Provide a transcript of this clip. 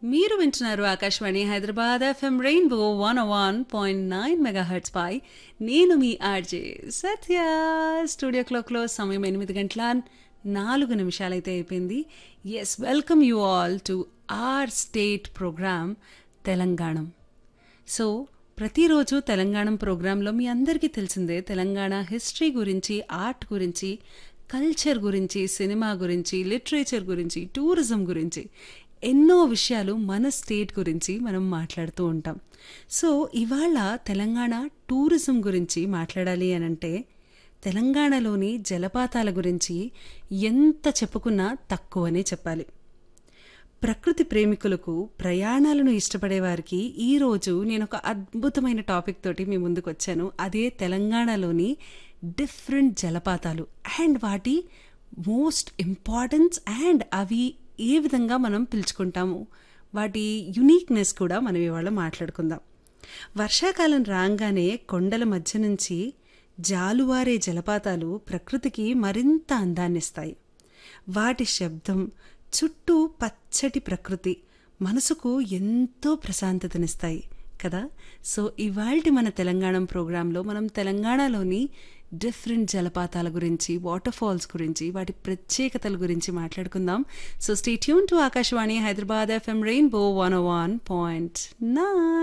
మీరు వింటున్నారు Akashvani Hyderabad FM rainbow one one point nine megahertz పై నేను మీ ఆర్జే సత్య స్టూడియో క్లాక్లో సమయం ఎనిమిది గంటల నాలుగు నిమిషాలైతే అయిపోయింది yes welcome you all to our state program Telangana so ప్రతిరోజు తెలంగాణ ప్రోగ్రాంలో మీ అందరికీ తెలిసిందే తెలంగాణ హిస్టరీ గురించి ఆర్ట్ గురించి కల్చర్ గురించి సినిమా గురించి లిటరేచర్ గురించి టూరిజం గురించి ఎన్నో విషయాలు మన స్టేట్ గురించి మనం మాట్లాడుతూ ఉంటాం సో ఇవాళ తెలంగాణ టూరిజం గురించి మాట్లాడాలి అని అంటే తెలంగాణలోని జలపాతాల గురించి ఎంత చెప్పుకున్నా తక్కువనే చెప్పాలి ప్రకృతి ప్రేమికులకు ప్రయాణాలను ఇష్టపడే వారికి ఈరోజు నేను ఒక అద్భుతమైన టాపిక్ తోటి మీ ముందుకు వచ్చాను అదే తెలంగాణలోని డిఫరెంట్ జలపాతాలు అండ్ వాటి మోస్ట్ ఇంపార్టెన్స్ అండ్ అవి ఏ విధంగా మనం పిలుచుకుంటాము వాటి యునీక్నెస్ కూడా మనం ఇవాళ మాట్లాడుకుందాం వర్షాకాలం రాగానే కొండల మధ్య నుంచి జాలువారే జలపాతాలు ప్రకృతికి మరింత అందాన్నిస్తాయి వాటి శబ్దం చుట్టూ పచ్చటి ప్రకృతి మనసుకు ఎంతో ప్రశాంతతనిస్తాయి కదా సో ఇవాల్టి మన తెలంగాణ ప్రోగ్రాంలో మనం తెలంగాణలోని డిఫరెంట్ జలపాతాల గురించి వాటర్ ఫాల్స్ గురించి వాటి ప్రత్యేకతల గురించి మాట్లాడుకుందాం so stay tune to Akashvani Hyderabad FM rainbow one one point nine